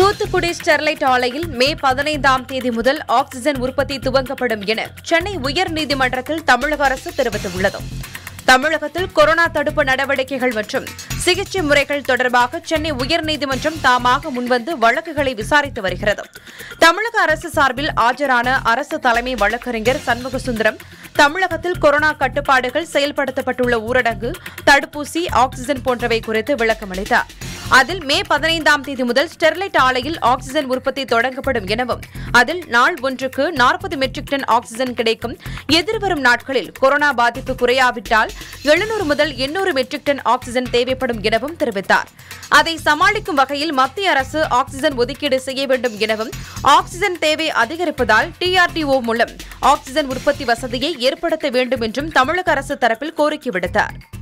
Thoothukudi Sterlite ஆலையில் மே பதினைந்தாம் தேதி முதல் ஆக்ஸிஜன் உற்பத்தி துவங்கப்படும் என சென்னை உயர்நீதிமன்றத்தில் தமிழக அரசு தெரிவித்துள்ளது தமிழகத்தில் கொரோனா தடுப்பு நடவடிக்கைகள் மற்றும் சிகிச்சை முறைகள் தொடர்பாக சென்னை உயர்நீதிமன்றம் தாமாக முன்வந்து வழக்குகளை விசாரித்து வருகிறது தமிழக அரசு சார்பில் ஆஜரான அரசு தலைமை வழக்கறிஞர் சண்முகசுந்தரம் தமிழகத்தில் கொரோனா கட்டுப்பாடுகள் செயல்படுத்தப்பட்டுள்ள ஊரடங்கு தடுப்பூசி ஆக்ஸிஜன் போன்றவை குறித்து விளக்கமளித்தார் அதில் மே பதினைந்தாம் தேதி முதல் ஸ்டெர்லைட் ஆலையில் ஆக்ஸிஜன் உற்பத்தி தொடங்கப்படும் எனவும் அதில் நாள் ஒன்றுக்கு நாற்பது மெட்ரிக் டன் ஆக்ஸிஜன் கிடைக்கும் எதிர்வரும் நாட்களில் கொரோனா பாதிப்பு குறையாவிட்டால் எழுநூறு முதல் எண்ணூறு மெட்ரிக் டன் ஆக்ஸிஜன் தேவைப்படும் எனவும் தெரிவித்தார் அதை சமாளிக்கும் வகையில் மத்திய அரசு ஆக்ஸிஜன் ஒதுக்கீடு செய்ய வேண்டும் எனவும் ஆக்ஸிஜன் தேவை அதிகரிப்பதால் டிஆர்டிஓ மூலம் ஆக்ஸிஜன் உற்பத்தி வசதியை ஏற்படுத்த வேண்டும் என்றும் தமிழக அரசு தரப்பில் கோரிக்கை விடுத்தார்